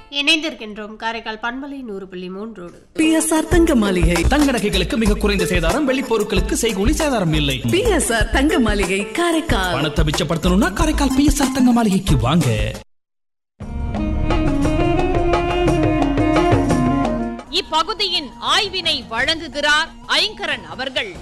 இணைந்திருக்கின்றோம் காரைக்கால் பண்பலை நூறு புள்ளி மூன்றோடு பிஎஸ்ஆர் தங்க மாளிகை தங்க நகைகளுக்கு மிக குறைந்த சேதாரம் வெள்ளி பொருட்களுக்கு செய்கூலி சேதாரம் இல்லை பிஎஸ்ஆர் தங்க மாளிகை காரைக்கால் பணத்தை மிச்சப்படுத்தணும்னா காரைக்கால் பிஎஸ்ஆர் தங்க மாளிகைக்கு வாங்க இப்பகுதியின் ஆய்வினை வழங்குகிறார் ஐங்கரன் அவர்கள்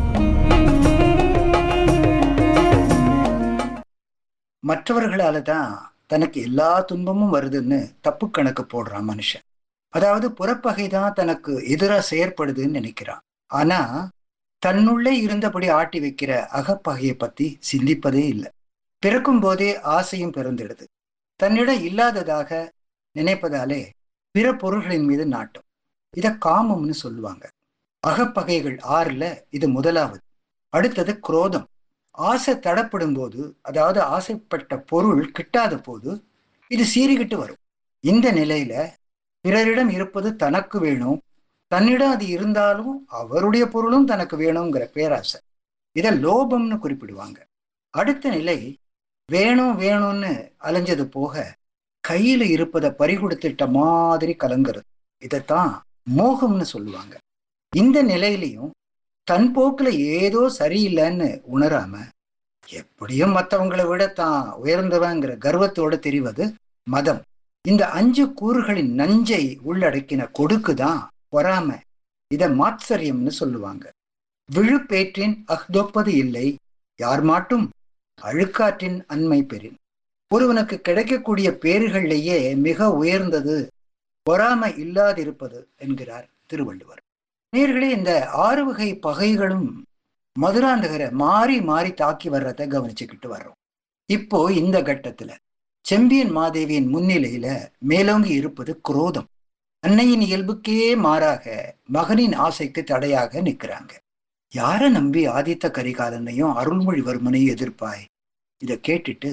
மற்றவர்களால தான் தனக்கு எல்லா துன்பமும் வருதுன்னு தப்பு கணக்கு போடுறான் மனுஷன் அதாவது புறப்பகை தான் தனக்கு எதிரா செயற்படுதுன்னு நினைக்கிறான் ஆனா தன்னுள்ளே இருந்தபடி ஆட்டி வைக்கிற அகப்பகையை பத்தி சிந்திப்பதே இல்லை பிறக்கும் போதே ஆசையும் பிறந்திடுது தன்னிடம் இல்லாததாக நினைப்பதாலே பிற பொருள்களின் மீது நாட்டம் இத காமம்னு சொல்லுவாங்க அகப்பகைகள் ஆறுல இது முதலாவது அடுத்தது குரோதம் ஆசை தடப்படும் போது அதாவது ஆசைப்பட்ட பொருள் கிட்டாத போது இது சீறிக்கிட்டு வரும் இந்த நிலையில பிறரிடம் இருப்பது தனக்கு வேணும் தன்னிடம் அது இருந்தாலும் அவருடைய பொருளும் தனக்கு வேணுங்கிற பேராசை இதை லோபம்னு குறிப்பிடுவாங்க அடுத்த நிலை வேணும் வேணும்னு அலைஞ்சது போக கையில இருப்பதை பறிகொடுத்துட்ட மாதிரி கலங்குறது இதைத்தான் மோகம்னு சொல்லுவாங்க இந்த நிலையிலையும் தன் போக்குல ஏதோ சரியில்லைன்னு உணராம எப்படியும் மற்றவங்களை விட தான் உயர்ந்தவங்கிற கர்வத்தோட தெரிவது மதம் இந்த அஞ்சு கூறுகளின் நஞ்சை உள்ளடக்கின கொடுக்குதான் பொறாம இத மாத்சரியம்னு சொல்லுவாங்க விழுப்பேற்றின் அஹ்தொப்பது இல்லை யார் மாட்டும் அழுக்காற்றின் அண்மை பெறின் ஒருவனுக்கு கிடைக்கக்கூடிய பேறுகளிலேயே மிக உயர்ந்தது பொறாமை இல்லாதிருப்பது என்கிறார் திருவள்ளுவர் நேர்களே இந்த ஆறு வகை பகைகளும் மதுராந்தகரை மாறி மாறி தாக்கி வர்றத கவனிச்சுக்கிட்டு வர்றோம் இப்போ இந்த கட்டத்துல செம்பியன் மாதேவியின் முன்னிலையில மேலோங்கி இருப்பது குரோதம் அன்னையின் இயல்புக்கே மாறாக மகனின் ஆசைக்கு தடையாக நிற்கிறாங்க யார நம்பி ஆதித்த கரிகாலனையும் அருள்மொழிவர்மனையும் எதிர்ப்பாய் இத கேட்டுட்டு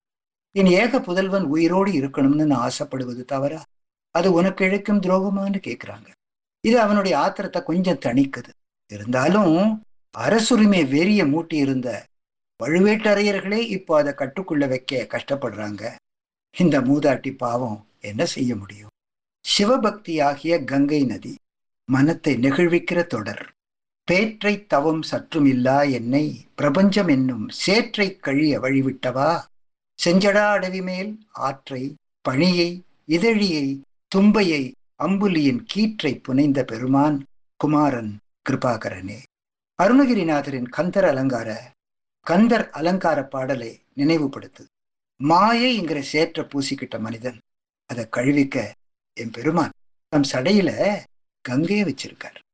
என் ஏக புதல்வன் உயிரோடு இருக்கணும்னு நான் ஆசைப்படுவது தவறா அது உனக்கு இழைக்கும் துரோகமான்னு கேக்குறாங்க இது அவனுடைய ஆத்திரத்தை கொஞ்சம் தணிக்குது இருந்தாலும் அரசுரிமை வெறிய மூட்டி இருந்த பழுவேட்டரையர்களே இப்போ அதை கட்டுக்குள்ள வைக்க கஷ்டப்படுறாங்க இந்த மூதாட்டி பாவம் என்ன செய்ய முடியும் சிவபக்தியாகிய கங்கை நதி மனத்தை நெகிழ்விக்கிற தொடர் பேற்றை தவம் சற்றும் இல்லா என்னை பிரபஞ்சம் என்னும் சேற்றை கழிய வழிவிட்டவா செஞ்சடா அடவி மேல் ஆற்றை பணியை இதழியை தும்பையை அம்புலியின் கீற்றை புனைந்த பெருமான் குமாரன் கிருபாகரனே அருணகிரிநாதரின் கந்தர் அலங்கார கந்தர் அலங்கார பாடலை நினைவுபடுத்து மாயைங்கிற சேற்ற பூசிக்கிட்ட மனிதன் அதை கழுவிக்க என் பெருமான் தம் சடையில கங்கையை வச்சிருக்கார்